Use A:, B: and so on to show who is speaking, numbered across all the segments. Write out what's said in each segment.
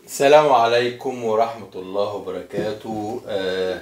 A: السلام عليكم ورحمة الله وبركاته آه،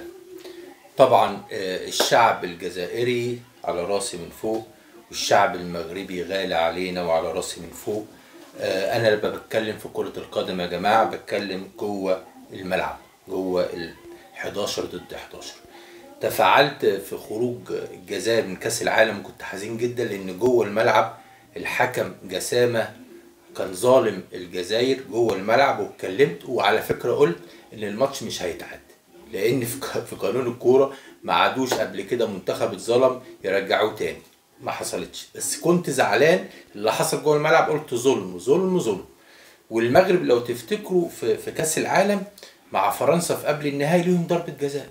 A: طبعا آه، الشعب الجزائري على راسي من فوق والشعب المغربي غالي علينا وعلى راسي من فوق آه، انا لما بتكلم في كرة القدم يا جماعة بتكلم جوه الملعب جوه ال 11 ضد 11 تفاعلت في خروج الجزائر من كاس العالم كنت حزين جدا لان جوه الملعب الحكم جسامة كان ظالم الجزائر جوه الملعب واتكلمت وعلى فكره قلت ان الماتش مش هيتعاد لان في ق- في قانون الكوره ما عادوش قبل كده منتخب اتظلم يرجعوه تاني ما حصلتش بس كنت زعلان اللي حصل جوه الملعب قلت ظلم ظلم ظلم والمغرب لو تفتكروا في, في كاس العالم مع فرنسا في قبل النهائي ليهم ضربه جزاء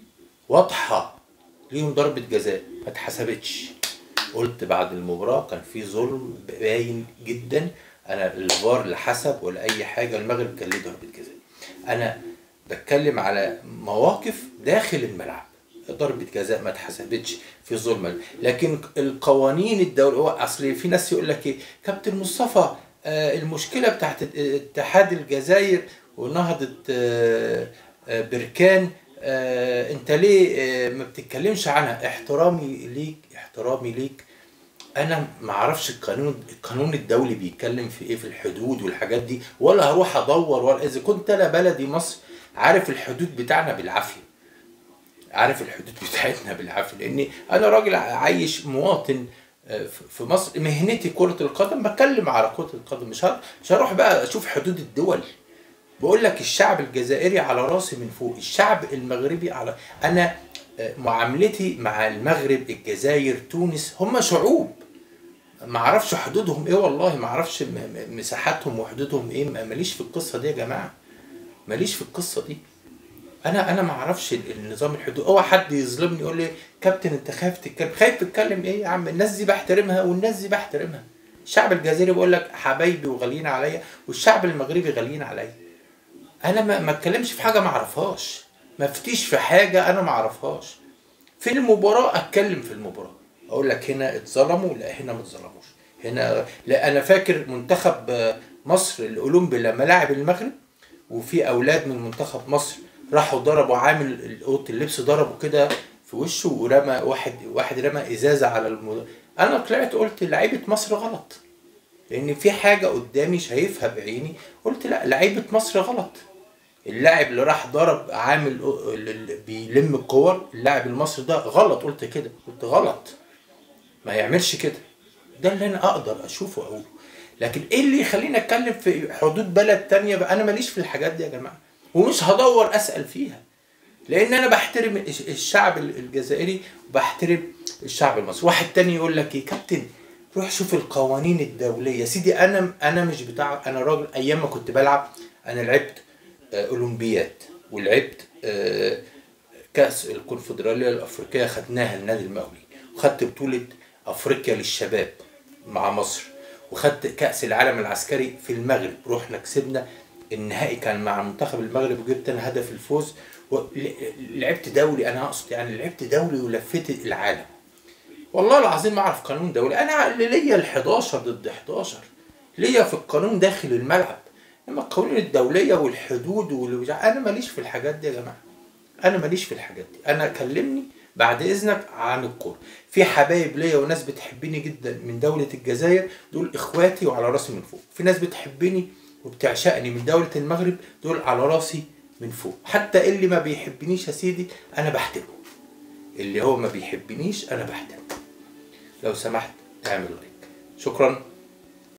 A: واضحه ليهم ضربه جزاء ما اتحسبتش قلت بعد المباراة كان في ظلم باين جدا انا الفار لا حسب ولا اي حاجة المغرب كان ليه ضربة جزاء انا بتكلم على مواقف داخل الملعب ضربة جزاء ما اتحسبتش في ظلم لكن القوانين الدولية هو اصل في ناس يقول لك ايه كابتن مصطفى آه، المشكلة بتاعت اتحاد الجزائر ونهضة آه، آه، بركان آه، انت ليه آه، ما بتتكلمش عنها احترامي ليك احترامي ليك انا ما اعرفش القانون القانون الدولي بيتكلم في ايه في الحدود والحاجات دي ولا هروح ادور ولا اذا كنت انا بلدي مصر عارف الحدود بتاعنا بالعافيه عارف الحدود بتاعتنا بالعافيه لاني انا راجل عايش مواطن آه، في- في مصر مهنتي كره القدم بتكلم على كره القدم مش هر- مش هروح بقى اشوف حدود الدول بقول لك الشعب الجزائري على راسي من فوق الشعب المغربي على انا آه، معاملتي مع المغرب الجزائر تونس هم شعوب ما اعرفش حدودهم ايه والله ما اعرفش م- م- مساحاتهم وحدودهم ايه ما- ماليش في القصه دي يا جماعه ماليش في القصه دي انا انا ما اعرفش ال- النظام الحدود اوعى حد يظلمني يقول لي كابتن انت خايف تتكلم خايف تتكلم ايه يا عم الناس دي بحترمها والناس دي بحترمها الشعب الجزائري بيقول لك حبايبي وغاليين عليا والشعب المغربي غاليين عليا انا ما ما اتكلمش في حاجه ما اعرفهاش ما افتيش في حاجه انا ما اعرفهاش في المباراه اتكلم في المباراه اقول لك هنا اتظلموا لا هنا ما اتظلموش هنا لا انا فاكر منتخب آه، مصر الاولمبي لما لعب المغرب وفي اولاد من منتخب مصر راحوا ضربوا عامل اوضه اللبس ضربوا كده في وشه ورمى واحد واحد رمى ازازه على المد... انا طلعت قلت لعيبه مصر غلط لان في حاجه قدامي شايفها بعيني قلت لا لعيبه مصر غلط اللاعب اللي راح ضرب عامل اللي بيلم الكور اللاعب المصري ده غلط قلت كده قلت غلط ما يعملش كده ده اللي انا اقدر اشوفه اقوله لكن ايه اللي يخليني اتكلم في حدود بلد تانية بقى انا ماليش في الحاجات دي يا جماعه ومش هدور اسال فيها لان انا بحترم الش- الشعب الجزائري وبحترم الشعب المصري واحد تاني يقول لك ايه كابتن روح شوف القوانين الدوليه يا سيدي انا انا مش بتاع انا راجل ايام ما كنت بلعب انا لعبت آه، اولمبياد ولعبت آه، كاس الكونفدراليه الافريقيه خدناها النادي المقاولين وخدت بطوله افريقيا للشباب مع مصر وخدت كاس العالم العسكري في المغرب رحنا كسبنا النهائي كان مع منتخب المغرب وجبت انا هدف الفوز ولعبت دولي انا اقصد يعني لعبت دولي ولفيت العالم والله العظيم ما اعرف قانون دولي انا اللي ليا ال 11 ضد 11 ليا في القانون داخل الملعب اما القوانين الدوليه والحدود وال... انا ماليش في الحاجات دي يا جماعه انا ماليش في الحاجات دي انا كلمني بعد اذنك عن الكوره في حبايب ليا وناس بتحبني جدا من دوله الجزائر دول اخواتي وعلى راسي من فوق في ناس بتحبني وبتعشقني من دوله المغرب دول على راسي من فوق حتى اللي ما بيحبنيش يا سيدي انا بحترمه اللي هو ما بيحبنيش انا بحترمه لو سمحت اعمل لايك شكرا